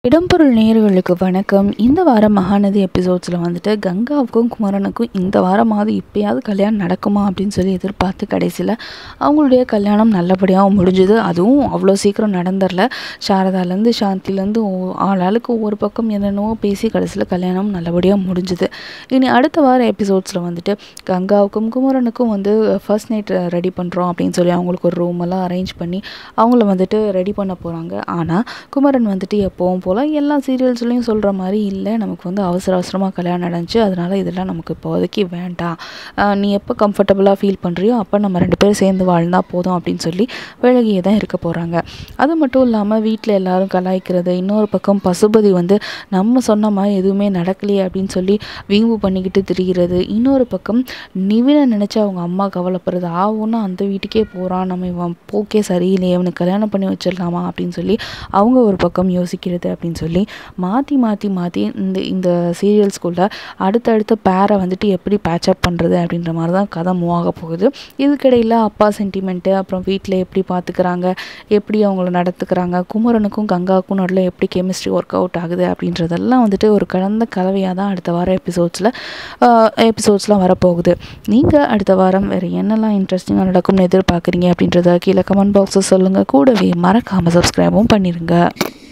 இடம்பொருள் நேயர்களுக்கு வணக்கம் இந்த வாரம் மகாநதி எபிசோட்ஸில் வந்துட்டு கங்காவுக்கும் குமரனுக்கும் இந்த வாரமாவது இப்பயாவது கல்யாணம் நடக்குமா அப்படின்னு சொல்லி எதிர்பார்த்து கடைசியில் அவங்களுடைய கல்யாணம் நல்லபடியாக முடிஞ்சுது அதுவும் அவ்வளோ சீக்கிரம் நடந்துடல சாரதாலேருந்து சாந்திலேருந்து ஆள் ஆளுக்கு ஒவ்வொரு பக்கம் என்னென்னவோ பேசி கடைசியில் கல்யாணம் நல்லபடியாக முடிஞ்சுது இனி அடுத்த வார எபிசோட்ஸில் வந்துட்டு கங்காவுக்கும் குமரனுக்கும் வந்து ஃபர்ஸ்ட் நைட் ரெடி பண்ணுறோம் அப்படின்னு சொல்லி அவங்களுக்கு ஒரு ரூம் எல்லாம் அரேஞ்ச் பண்ணி அவங்கள வந்துட்டு ரெடி பண்ண போகிறாங்க ஆனால் குமரன் வந்துட்டு எப்போவும் போல் எல்லா சீரியல்ஸ்லையும் சொல்கிற மாதிரி இல்லை நமக்கு வந்து அவசர அவசரமாக கல்யாணம் நடந்துச்சு அதனால் இதெல்லாம் நமக்கு இப்போதைக்கு வேண்டாம் ஆஹ் நீ எப்போ கம்ஃபர்டபுளாக ஃபீல் பண்ணுறியோ அப்போ நம்ம ரெண்டு பேரும் சேர்ந்து வாழ்ந்தா போதும் அப்படின்னு சொல்லி விலகியே தான் இருக்க போகிறாங்க அது மட்டும் இல்லாமல் வீட்டில் எல்லாரும் கலாய்க்கிறது இன்னொரு பக்கம் பசுபதி வந்து நம்ம சொன்ன மாதிரி எதுவுமே நடக்கலையே அப்படின்னு சொல்லி வீம்பு பண்ணிக்கிட்டு திரிகிறது இன்னொரு பக்கம் நிவினை நினச்சி அவங்க அம்மா கவலைப்படுறது ஆகும்னா அந்த வீட்டுக்கே போகிறான் நம்ம இவன் போக்கே சரியில்லையே அவனுக்கு கல்யாணம் பண்ணி வச்சிடலாமா அப்படின்னு சொல்லி அவங்க ஒரு பக்கம் யோசிக்கிறது அப்படின்னு சொல்லி மாற்றி மாற்றி மாற்றி இந்த இந்த சீரியல்ஸ்குள்ளே அடுத்தடுத்த பேரை வந்துட்டு எப்படி பேச்சப் பண்ணுறது அப்படின்ற மாதிரி தான் கதை மூவ் ஆக போகுது இதுக்கிடையில் அப்பா சென்டிமெண்ட்டு அப்புறம் வீட்டில் எப்படி பார்த்துக்கிறாங்க எப்படி அவங்கள நடத்துக்கிறாங்க குமரனுக்கும் கங்காவுக்கும் நடுவில் எப்படி கெமிஸ்ட்ரி ஒர்க் அவுட் ஆகுது அப்படின்றதெல்லாம் வந்துட்டு ஒரு கலந்த கலவையாக தான் அடுத்த வாரம் எபிசோட்ஸில் எபிசோட்ஸ்லாம் வரப்போகுது நீங்கள் அடுத்த வாரம் வேறு என்னெல்லாம் இன்ட்ரெஸ்டிங்காக நடக்கும்னு எதிர்பார்க்குறீங்க அப்படின்றத கீழே கமெண்ட் பாக்ஸில் சொல்லுங்கள் கூடவே மறக்காமல் சப்ஸ்கிரைபும் பண்ணிடுங்க